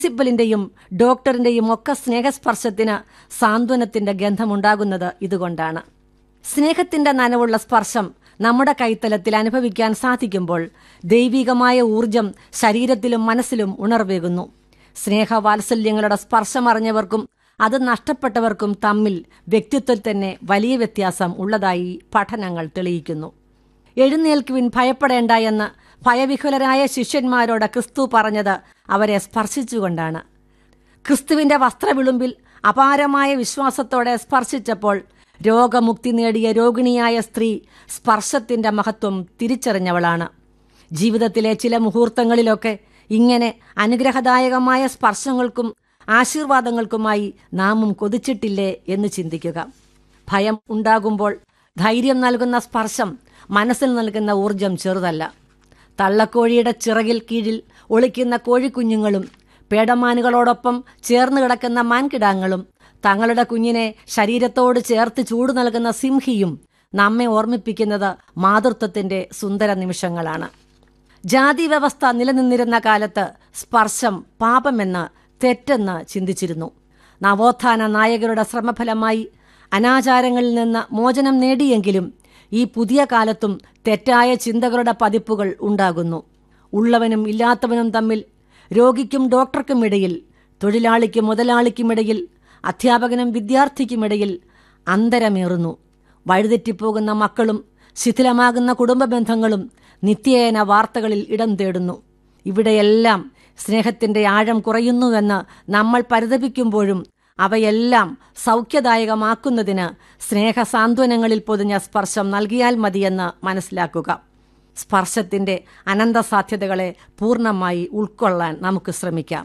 പ്രിൻസിപ്പലിന്റെയും ഡോക്ടറിന്റെയും ഒക്കെ സ്നേഹസ്പർശത്തിന് സാന്ത്വനത്തിന്റെ ഗന്ധമുണ്ടാകുന്നത് ഇതുകൊണ്ടാണ് സ്നേഹത്തിന്റെ നനവുള്ള സ്പർശം നമ്മുടെ കൈത്തലത്തിൽ അനുഭവിക്കാൻ സാധിക്കുമ്പോൾ ദൈവികമായ ഊർജം ശരീരത്തിലും മനസ്സിലും ഉണർവേകുന്നു സ്നേഹവാത്സല്യങ്ങളുടെ സ്പർശമറിഞ്ഞവർക്കും അത് നഷ്ടപ്പെട്ടവർക്കും തമ്മിൽ വ്യക്തിത്വത്തിൽ തന്നെ വലിയ വ്യത്യാസം ഉള്ളതായി പഠനങ്ങൾ തെളിയിക്കുന്നു എഴുന്നേൽക്കുവിൻ ഭയപ്പെടേണ്ട എന്ന് ഭയവിഹുലരായ ശിഷ്യന്മാരോട് ക്രിസ്തു പറഞ്ഞത് അവരെ സ്പർശിച്ചുകൊണ്ടാണ് ക്രിസ്തുവിന്റെ വസ്ത്രവിളുമ്പിൽ അപാരമായ വിശ്വാസത്തോടെ സ്പർശിച്ചപ്പോൾ രോഗമുക്തി നേടിയ രോഗിണിയായ സ്ത്രീ സ്പർശത്തിന്റെ മഹത്വം തിരിച്ചറിഞ്ഞവളാണ് ജീവിതത്തിലെ ചില മുഹൂർത്തങ്ങളിലൊക്കെ ഇങ്ങനെ അനുഗ്രഹദായകമായ സ്പർശങ്ങൾക്കും ആശീർവാദങ്ങൾക്കുമായി നാമും കൊതിച്ചിട്ടില്ലേ എന്ന് ചിന്തിക്കുക ഭയം ഉണ്ടാകുമ്പോൾ ധൈര്യം നൽകുന്ന സ്പർശം മനസ്സിൽ നൽകുന്ന ഊർജം ചെറുതല്ല തള്ളക്കോഴിയുടെ ചിറകിൽ കീഴിൽ ഒളിക്കുന്ന കോഴിക്കുഞ്ഞുങ്ങളും പേടമാനുകളോടൊപ്പം ചേർന്ന് കിടക്കുന്ന മാൻകിടാങ്ങളും തങ്ങളുടെ കുഞ്ഞിനെ ശരീരത്തോട് ചേർത്ത് ചൂട് നൽകുന്ന സിംഹിയും നമ്മെ ഓർമ്മിപ്പിക്കുന്നത് മാതൃത്വത്തിന്റെ സുന്ദര നിമിഷങ്ങളാണ് ജാതി വ്യവസ്ഥ നിലനിന്നിരുന്ന കാലത്ത് സ്പർശം പാപമെന്ന് തെറ്റെന്ന് ചിന്തിച്ചിരുന്നു നവോത്ഥാന നായകരുടെ ശ്രമഫലമായി അനാചാരങ്ങളിൽ നിന്ന് മോചനം നേടിയെങ്കിലും ഈ പുതിയ കാലത്തും തെറ്റായ ചിന്തകളുടെ പതിപ്പുകൾ ഉണ്ടാകുന്നു ഉള്ളവനും ഇല്ലാത്തവനും തമ്മിൽ രോഗിക്കും ഡോക്ടർക്കുമിടയിൽ തൊഴിലാളിക്കും മുതലാളിക്കുമിടയിൽ അധ്യാപകനും വിദ്യാർത്ഥിക്കുമിടയിൽ അന്തരമേറുന്നു വഴിതെറ്റിപ്പോകുന്ന മക്കളും ശിഥിലമാകുന്ന കുടുംബ ബന്ധങ്ങളും നിത്യേന വാർത്തകളിൽ ഇടം തേടുന്നു ഇവിടെയെല്ലാം സ്നേഹത്തിന്റെ ആഴം കുറയുന്നുവെന്ന് നമ്മൾ പരിതപിക്കുമ്പോഴും അവയെല്ലാം സൗഖ്യദായകമാക്കുന്നതിന് സ്നേഹ സാന്ത്വനങ്ങളിൽ പൊതിഞ്ഞ സ്പർശം നൽകിയാൽ മതിയെന്ന് മനസ്സിലാക്കുക സ്പർശത്തിന്റെ അനന്ത സാധ്യതകളെ പൂർണ്ണമായി ഉൾക്കൊള്ളാൻ നമുക്ക് ശ്രമിക്കാം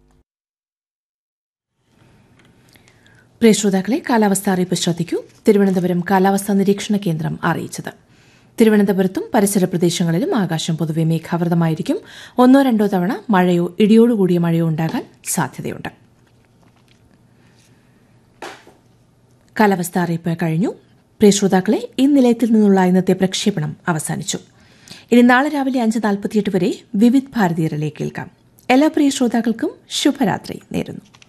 പ്രിയ ശ്രോതാക്കളെ കാലാവസ്ഥ അറിയിപ്പ് ശ്രദ്ധിക്കൂ തിരുവനന്തപുരം കാലാവസ്ഥാ നിരീക്ഷണ കേന്ദ്രം അറിയിച്ചത് തിരുവനന്തപുരത്തും പരിസര പ്രദേശങ്ങളിലും ആകാശം പൊതുവെ മേഘാവൃതമായിരിക്കും ഒന്നോ രണ്ടോ തവണ മഴയോ ഇടിയോടുകൂടിയ മഴയോ ഉണ്ടാകാൻ സാധ്യതയുണ്ട് കാലാവസ്ഥ അറിയിപ്പ് കഴിഞ്ഞു പ്രിയ ശ്രോതാക്കളെ ഈ നിലയത്തിൽ നിന്നുള്ള ഇന്നത്തെ പ്രക്ഷേപണം അവസാനിച്ചു ഇനി നാളെ രാവിലെ അഞ്ച് നാൽപ്പത്തിയെട്ട് വരെ വിവിധ് ഭാരതീയരിലേക്ക് കേൾക്കാം എല്ലാ പ്രിയ ശ്രോതാക്കൾക്കും ശുഭരാത്രി നേരുന്നു